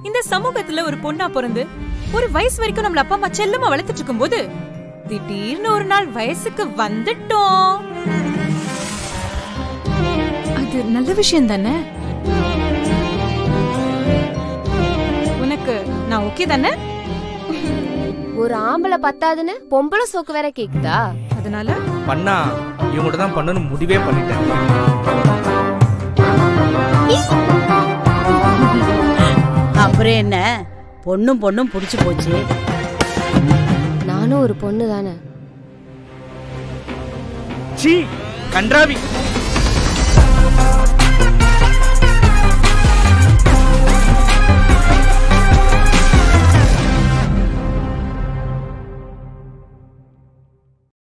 இந்த சமூகத்துல ஒரு பொண்ணா பிறந்து ஒரு வயசு வரைக்கும் நம்மள அப்பா அம்மா செல்லமா வளர்த்துட்டு இருக்கும்போது திடீர்னு ஒரு நாள் வயசுக்கு வந்துட்டோம் அது நல்ல விஷயம் தானே உனக்கு நான் ஓகே தானே ஒரு ஆம்பளை பத்தாதுன்னு பொம்பளை சோக்கு வேற கேக்குதா அதனால பண்ணா இவங்கள்ட்ட தான் பண்ணணும்னு முடிவே பண்ணிட்டேன் அப்புறம் என்ன பொண்ணும் பொண்ணும் புடிச்சு போச்சு நானும் ஒரு பொண்ணு தானே சீ கன்றாவி